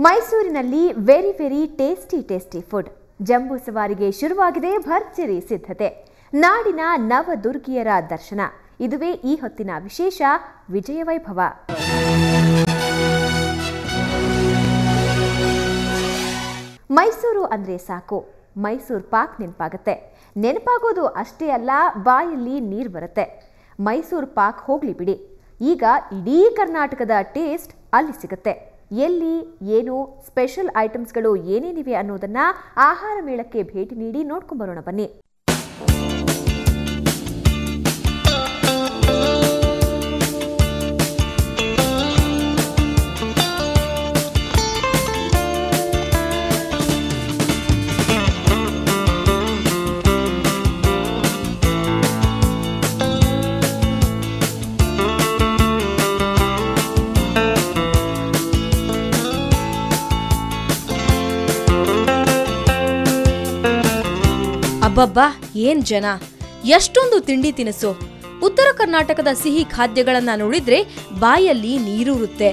ಮೈಸೂರಿನಲ್ಲಿ very very tasty tasty food ಜಂಬೂ ಸವಾರಿಗೆ ಶುರುವಾಗಿದೆ ಭರ್ಜರಿ ಸಿದ್ಧತೆ ನಾಡಿನ ನವದುರ್ಗಿಯರ ದರ್ಶನ ಇದುವೇ ಈ ಹೊತ್ತಿನ ವಿಶೇಷ ವಿಜಯ ವೈಭವ ಮೈಸೂರು ಅಂದ್ರೆ ಸಾಕು ಮೈಸೂರು ಪಾಕ್ ನೆನಪಾಗತ್ತೆ ನೆನಪಾಗೋದು ಅಷ್ಟೇ ಅಲ್ಲ ಬಾಯಲ್ಲಿ ನೀರು ಬರುತ್ತೆ ಮೈಸೂರು ಪಾಕ್ ಹೋಗ್ಲಿ ಬಿಡಿ ಈಗ ಇಡೀ ಕರ್ನಾಟಕದ ಟೇಸ್ಟ್ ಅಲ್ಲಿ ಸಿಗುತ್ತೆ ಎಲ್ಲಿ ಏನು ಸ್ಪೆಷಲ್ ಐಟಮ್ಸ್ಗಳು ಏನೇನಿವೆ ಅನ್ನೋದನ್ನ ಆಹಾರ ಮೇಳಕ್ಕೆ ಭೇಟಿ ನೀಡಿ ನೋಡ್ಕೊಂಬರೋಣ ಬನ್ನಿ ಅಬ್ಬಬ್ಬಾ ಏನ್ ಜನ ಎಷ್ಟೊಂದು ತಿಂಡಿ ತಿನಿಸು ಉತ್ತರ ಕರ್ನಾಟಕದ ಸಿಹಿ ಖಾದ್ಯಗಳನ್ನ ನೋಡಿದ್ರೆ ಬಾಯಲ್ಲಿ ನೀರೂರುತ್ತೆ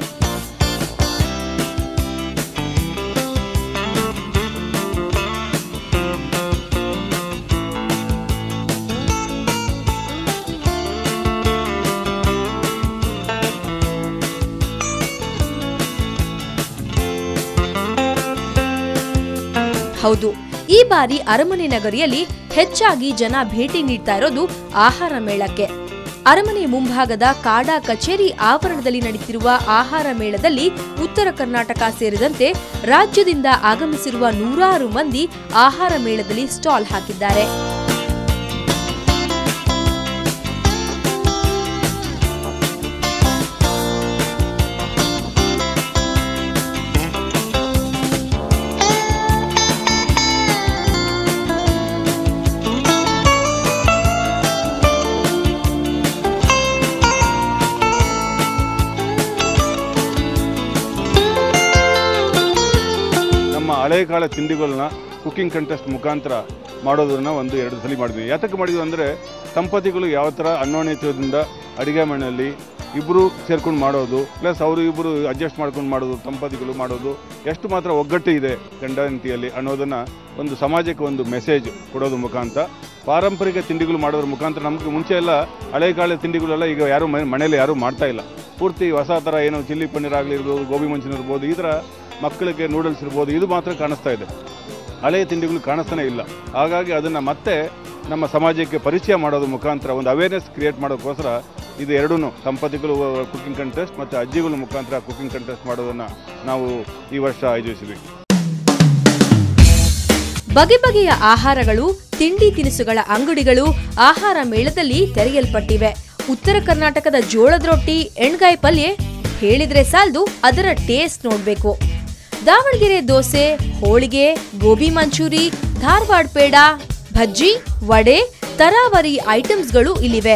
ಹೌದು ಈ ಬಾರಿ ಅರಮನೆ ನಗರಿಯಲ್ಲಿ ಹೆಚ್ಚಾಗಿ ಜನ ಭೇಟಿ ನೀಡ್ತಾ ಇರೋದು ಆಹಾರ ಮೇಳಕ್ಕೆ ಅರಮನೆ ಮುಂಭಾಗದ ಕಾಡಾ ಕಚೇರಿ ಆವರಣದಲ್ಲಿ ನಡೀತಿರುವ ಆಹಾರ ಮೇಳದಲ್ಲಿ ಉತ್ತರ ಕರ್ನಾಟಕ ಸೇರಿದಂತೆ ರಾಜ್ಯದಿಂದ ಆಗಮಿಸಿರುವ ನೂರಾರು ಮಂದಿ ಆಹಾರ ಮೇಳದಲ್ಲಿ ಸ್ಟಾಲ್ ಹಾಕಿದ್ದಾರೆ ನಮ್ಮ ಹಳೆ ಕಾಲ ತಿಂಡಿಗಳನ್ನ ಕುಕಿಂಗ್ ಕಂಟೆಸ್ಟ್ ಮುಖಾಂತರ ಮಾಡೋದನ್ನ ಒಂದು ಎರಡು ಸಲ ಮಾಡಿದ್ವಿ ಯಾತಕ್ಕೆ ಮಾಡಿದ್ವಿ ಅಂದರೆ ದಂಪತಿಗಳು ಯಾವ ಥರ ಅನ್ಯೋನ್ಯತೆಯಿಂದ ಅಡಿಗೆ ಮನೆಯಲ್ಲಿ ಇಬ್ಬರು ಸೇರ್ಕೊಂಡು ಮಾಡೋದು ಪ್ಲಸ್ ಅವರು ಇಬ್ಬರು ಅಡ್ಜಸ್ಟ್ ಮಾಡ್ಕೊಂಡು ಮಾಡೋದು ದಂಪತಿಗಳು ಮಾಡೋದು ಎಷ್ಟು ಮಾತ್ರ ಒಗ್ಗಟ್ಟು ಇದೆ ಗಂಡ ಹೆಂಡತಿಯಲ್ಲಿ ಅನ್ನೋದನ್ನು ಒಂದು ಸಮಾಜಕ್ಕೆ ಒಂದು ಮೆಸೇಜ್ ಕೊಡೋದು ಮುಖಾಂತರ ಪಾರಂಪರಿಕ ತಿಂಡಿಗಳು ಮಾಡೋದ್ರ ಮುಖಾಂತರ ನಮಗೆ ಮುಂಚೆ ಎಲ್ಲ ಹಳೆ ಕಾಲ ತಿಂಡಿಗಳೆಲ್ಲ ಈಗ ಯಾರು ಮನೇಲಿ ಯಾರೂ ಮಾಡ್ತಾ ಇಲ್ಲ ಪೂರ್ತಿ ಹೊಸ ಥರ ಏನೋ ಚಿಲ್ಲಿ ಪನ್ನೀರ್ ಆಗಲಿ ಇರ್ಬೋದು ಗೋಬಿ ಮಂಚೂರಿ ಇರ್ಬೋದು ಈ ಥರ ಮಕ್ಕಳಿಗೆ ನೂಡಲ್ಸ್ ಇರ್ಬೋದು ಇದು ಮಾತ್ರ ಕಾಣಿಸ್ತಾ ಇದೆ ಹಳೆಯ ತಿಂಡಿಗಳು ಕಾಣಿಸ್ತಾನೆ ಇಲ್ಲ ಹಾಗಾಗಿ ಅದನ್ನು ಮತ್ತೆ ನಮ್ಮ ಸಮಾಜಕ್ಕೆ ಪರಿಚಯ ಮಾಡೋದ್ರ ಮುಖಾಂತರ ಒಂದು ಅವೇರ್ನೆಸ್ ಕ್ರಿಯೇಟ್ ಮಾಡೋಕ್ಕೋಸ್ಕರ ಇದು ಎರಡೂ ದಂಪತಿಗಳು ಕುಕಿಂಗ್ ಕಂಟೆಸ್ಟ್ ಮತ್ತು ಅಜ್ಜಿಗಳ ಮುಖಾಂತರ ಕುಕಿಂಗ್ ಕಂಟೆಸ್ಟ್ ಮಾಡೋದನ್ನು ನಾವು ಈ ವರ್ಷ ಆಯೋಜಿಸಿದ್ವಿ ಬಗೆ ಬಗೆಯ ಆಹಾರಗಳು ತಿಂಡಿ ತಿನಿಸುಗಳ ಅಂಗಡಿಗಳು ಆಹಾರ ಮೇಳದಲ್ಲಿ ತೆರೆಯಲ್ಪಟ್ಟಿವೆ ಉತ್ತರ ಕರ್ನಾಟಕದ ಜೋಳದ ರೊಟ್ಟಿ ಎಣ್ಗಾಯಿ ಪಲ್ಯ ಹೇಳಿದ್ರೆ ಸಾಲ್ದು ಅದರ ಟೇಸ್ಟ್ ನೋಡ್ಬೇಕು ದಾವಣಗೆರೆ ದೋಸೆ ಹೋಳಿಗೆ ಗೋಬಿ ಮಂಚೂರಿ ಧಾರವಾಡ ಪೇಡ ಭಜ್ಜಿ ವಡೆ ತರಾವರಿ ಐಟಮ್ಸ್ಗಳು ಇಲ್ಲಿವೆ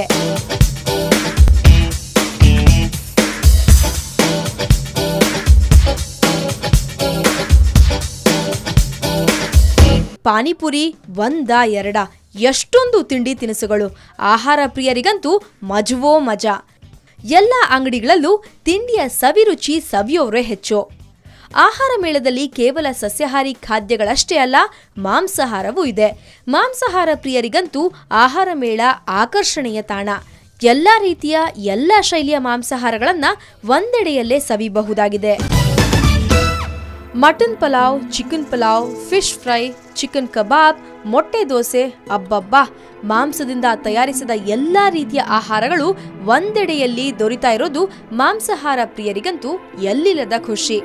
ಪಾನಿಪುರಿ ಒಂದ ಎರಡ ಎಷ್ಟೊಂದು ತಿಂಡಿ ತಿನಿಸುಗಳು ಆಹಾರ ಪ್ರಿಯರಿಗಂತೂ ಮಜವೋ ಮಜಾ ಎಲ್ಲ ಅಂಗಡಿಗಳಲ್ಲೂ ತಿಂಡಿಯ ಸವಿರುಚಿ ಸವಿಯೋರೇ ಹೆಚ್ಚು ಆಹಾರ ಮೇಳದಲ್ಲಿ ಕೇವಲ ಸಸ್ಯಾಹಾರಿ ಖಾದ್ಯಗಳಷ್ಟೇ ಅಲ್ಲ ಮಾಂಸಾಹಾರವೂ ಇದೆ ಮಾಂಸಾಹಾರ ಪ್ರಿಯರಿಗಂತೂ ಆಹಾರ ಮೇಳ ಆಕರ್ಷಣೆಯ ತಾಣ ಎಲ್ಲ ರೀತಿಯ ಎಲ್ಲ ಶೈಲಿಯ ಮಾಂಸಾಹಾರಗಳನ್ನ ಒಂದೆಡೆಯಲ್ಲೇ ಸವಿಬಹುದಾಗಿದೆ mutton pulao chicken pulao fish fry chicken kebab ಮೊಟ್ಟೆ ದೋಸೆ ಅಬ್ಬಬ್ಬಾ ಮಾಂಸದಿಂದ ತಯಾರಿಸಿದ ಎಲ್ಲ ರೀತಿಯ ಆಹಾರಗಳು ಒಂದೆಡೆಯಲ್ಲಿ ದೊರೀತಾ ಇರೋದು ಮಾಂಸಾಹಾರ ಪ್ರಿಯರಿಗಂತೂ ಎಲ್ಲಿಲ್ಲದ ಖುಷಿ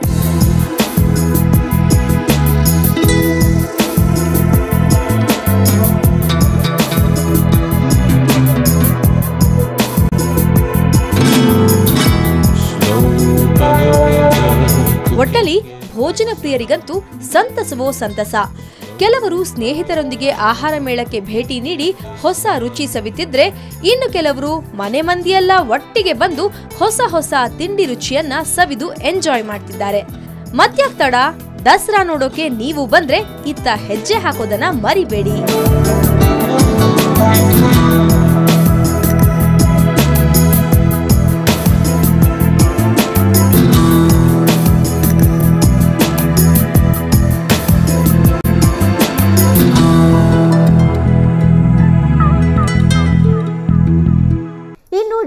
ಒಟ್ಟಲ್ಲಿ ಭೋಜನ ಪ್ರಿಯರಿಗಂತೂ ಸಂತಸವೋ ಸಂತಸ ಕೆಲವರು ಸ್ನೇಹಿತರೊಂದಿಗೆ ಆಹಾರ ಮೇಳಕ್ಕೆ ಭೇಟಿ ನೀಡಿ ಹೊಸ ರುಚಿ ಸವಿತಿದ್ರೆ ಇನ್ನು ಕೆಲವರು ಮನೆ ಮಂದಿಯೆಲ್ಲ ಒಟ್ಟಿಗೆ ಬಂದು ಹೊಸ ಹೊಸ ತಿಂಡಿ ರುಚಿಯನ್ನ ಸವಿದು ಎಂಜಾಯ್ ಮಾಡ್ತಿದ್ದಾರೆ ಮತ್ಯಾಕ್ ತಡ ದಸರಾ ನೋಡೋಕೆ ನೀವು ಬಂದ್ರೆ ಇತ್ತ ಹೆಜ್ಜೆ ಹಾಕೋದನ್ನ ಮರಿಬೇಡಿ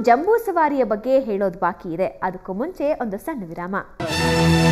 ಜಂಬೂ ಸವಾರಿಯ ಬಗ್ಗೆ ಹೇಳೋದು ಬಾಕಿ ಇದೆ ಅದಕ್ಕೂ ಮುಂಚೆ ಒಂದು ಸಣ್ಣ ವಿರಾಮ